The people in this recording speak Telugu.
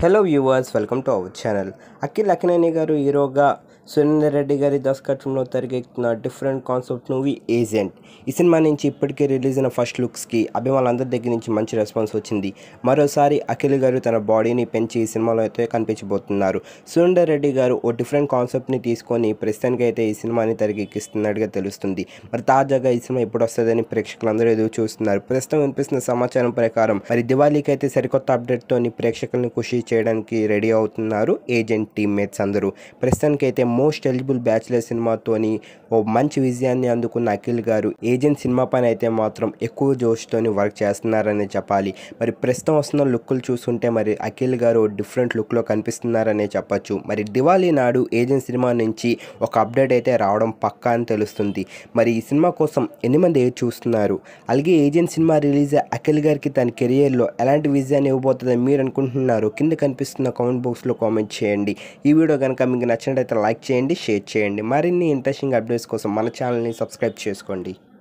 hello viewers welcome to our channel Akhil Akkineni గారు హీరోగా సురేందర్ రెడ్డి గారి దర్శకత్వంలో తెరకెక్కుతున్న డిఫరెంట్ కాన్సెప్ట్ మూవీ ఏజెంట్ ఈ సినిమా నుంచి ఇప్పటికే రిలీజ్ అయిన ఫస్ట్ లుక్స్కి అభిమానులందరి దగ్గర నుంచి మంచి రెస్పాన్స్ వచ్చింది మరోసారి అఖిల్ గారు తన బాడీని పెంచి ఈ సినిమాలో అయితే కనిపించబోతున్నారు సురేందర్ రెడ్డి గారు ఓ డిఫరెంట్ కాన్సెప్ట్ని తీసుకొని ప్రస్తుతానికి అయితే ఈ సినిమాని తెరకెక్కిస్తున్నట్టుగా తెలుస్తుంది మరి తాజాగా ఈ సినిమా ఎప్పుడు వస్తుందని ప్రేక్షకులందరూ ఎదురు చూస్తున్నారు ప్రస్తుతం వినిపిస్తున్న సమాచారం ప్రకారం మరి దివాళీకి అయితే సరికొత్త అప్డేట్తోని ప్రేక్షకుల్ని ఖుషి చేయడానికి రెడీ అవుతున్నారు ఏజెంట్ టీమ్మేట్స్ అందరూ ప్రస్తుతానికి అయితే మోస్ట్ ఎలిజిబుల్ బ్యాచులర్ సినిమాతోని ఓ మంచి విజయాన్ని అందుకున్న అఖిల్ గారు ఏజెంట్ సినిమా పైన అయితే మాత్రం ఎక్కువ జోష్తోని వర్క్ చేస్తున్నారని చెప్పాలి మరి ప్రస్తుతం వస్తున్న లుక్కులు చూస్తుంటే మరి అఖిల్ గారు డిఫరెంట్ లుక్లో కనిపిస్తున్నారనే చెప్పొచ్చు మరి దివాళీ నాడు ఏజెంట్ సినిమా నుంచి ఒక అప్డేట్ అయితే రావడం పక్కా అని తెలుస్తుంది మరి ఈ సినిమా కోసం ఎన్ని మంది ఏది చూస్తున్నారు అలాగే ఏజెంట్ సినిమా రిలీజ్ అయ్యే అఖిల్ గారికి తన కెరియర్లో ఎలాంటి విజయాన్ని ఇవ్వబోతుందని మీరు అనుకుంటున్నారు కింద కనిపిస్తున్న కామెంట్ బాక్స్లో కామెంట్ చేయండి ఈ వీడియో కనుక మీకు నచ్చినట్లయితే లైక్ చేయండి షేర్ చేయండి మరిన్ని ఇంట్రెస్టింగ్ అప్డేట్స్ కోసం మన ఛానల్ని సబ్స్క్రైబ్ చేసుకోండి